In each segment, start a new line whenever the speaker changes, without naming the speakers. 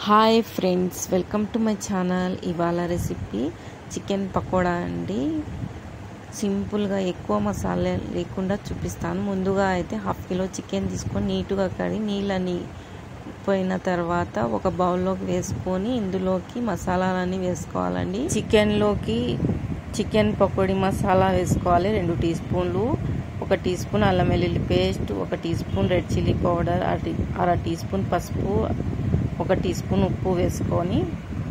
hi friends welcome to my channel ఇవాళ recipe chicken pakoda అండి సింపుల్గా ఎక్కువ మసాలా లేకుండా చూపిస్తాను ముందుగా అయితే హాఫ్ కిలో చికెన్ తీసుకొని నీట్గా కడిగి నీళ్ళని పోయిన తర్వాత ఒక బౌల్లోకి వేసుకొని ఇందులోకి మసాలాలన్నీ వేసుకోవాలండి చికెన్లోకి చికెన్ పకోడీ మసాలా వేసుకోవాలి రెండు టీ స్పూన్లు ఒక టీ స్పూన్ అల్లం వెల్లుల్లి పేస్ట్ ఒక teaspoon red chilli powder అర టీ స్పూన్ పసుపు ఒక టీ స్పూన్ ఉప్పు వేసుకొని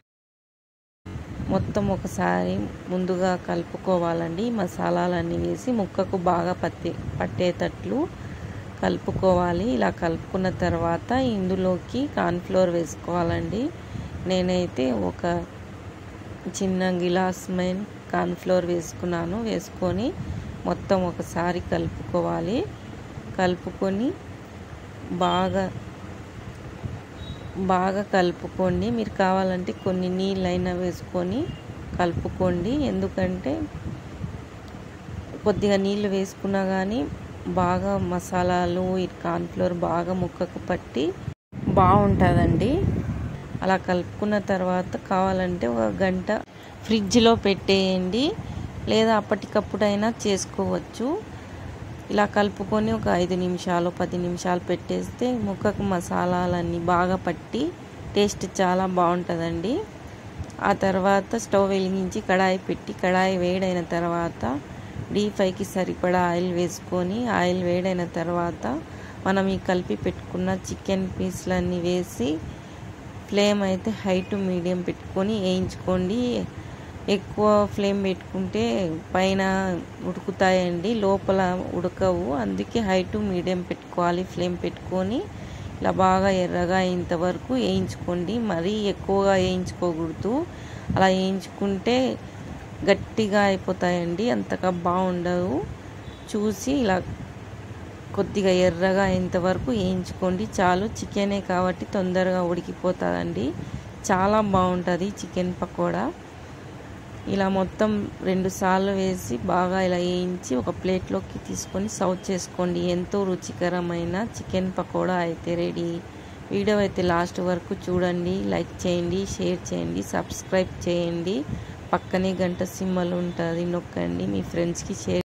మొత్తం ఒకసారి ముందుగా కలుపుకోవాలండి మసాలాలన్నీ వేసి ముక్కకు బాగా పత్తి పట్టేటట్లు కలుపుకోవాలి ఇలా కలుపుకున్న తర్వాత ఇందులోకి కార్న్ఫ్లోర్ వేసుకోవాలండి నేనైతే ఒక చిన్న గిలాస్ మైన్ కార్న్ఫ్లోర్ వేసుకున్నాను వేసుకొని మొత్తం ఒకసారి కలుపుకోవాలి కలుపుకొని బాగా బాగా కలుపుకోండి మీరు కావాలంటే కొన్ని నీళ్ళైనా వేసుకొని కలుపుకోండి ఎందుకంటే కొద్దిగా నీళ్ళు వేసుకున్నా కానీ బాగా మసాలాలు ఈ కార్న్ఫ్లోర్ బాగా ముక్కకు పట్టి బాగుంటుందండి అలా కలుపుకున్న తర్వాత కావాలంటే ఒక గంట ఫ్రిడ్జ్లో పెట్టేయండి లేదా అప్పటికప్పుడైనా చేసుకోవచ్చు ఇలా కలుపుకొని ఒక ఐదు నిమిషాలు పది నిమిషాలు పెట్టేస్తే ముక్కకు మసాలాలన్నీ బాగా పట్టి టేస్ట్ చాలా బాగుంటుందండి ఆ తర్వాత స్టవ్ వెలిగించి కడాయి పెట్టి కడాయి వేడైన తర్వాత డీప్ ఫ్రైకి సరిపడా ఆయిల్ వేసుకొని ఆయిల్ వేడైన తర్వాత మనం ఈ కలిపి పెట్టుకున్న చికెన్ పీస్లన్నీ వేసి ఫ్లేమ్ అయితే హై టు మీడియం పెట్టుకొని వేయించుకోండి ఎక్కువ ఫ్లేమ్ పెట్టుకుంటే పైన ఉడుకుతాయండి లోపల ఉడకవు అందుకే హై టు మీడియం పెట్టుకోవాలి ఫ్లేమ్ పెట్టుకొని ఇలా బాగా ఎర్రగా ఇంతవరకు వేయించుకోండి మరీ ఎక్కువగా వేయించుకోకూడదు అలా వేయించుకుంటే గట్టిగా అయిపోతాయండి అంతగా బాగుండవు చూసి ఇలా కొద్దిగా ఎర్రగా ఇంతవరకు వేయించుకోండి చాలు చికెనే కాబట్టి తొందరగా ఉడికిపోతుందండి చాలా బాగుంటుంది చికెన్ పకోడా ఇలా మొత్తం రెండు సార్లు వేసి బాగా ఇలా వేయించి ఒక ప్లేట్లోకి తీసుకొని సర్వ్ చేసుకోండి ఎంతో రుచికరమైన చికెన్ పకోడా అయితే రెడీ వీడియో అయితే లాస్ట్ వరకు చూడండి లైక్ చేయండి షేర్ చేయండి సబ్స్క్రైబ్ చేయండి పక్కనే గంట సింబల్ ఉంటుంది నొక్కండి మీ ఫ్రెండ్స్కి షేర్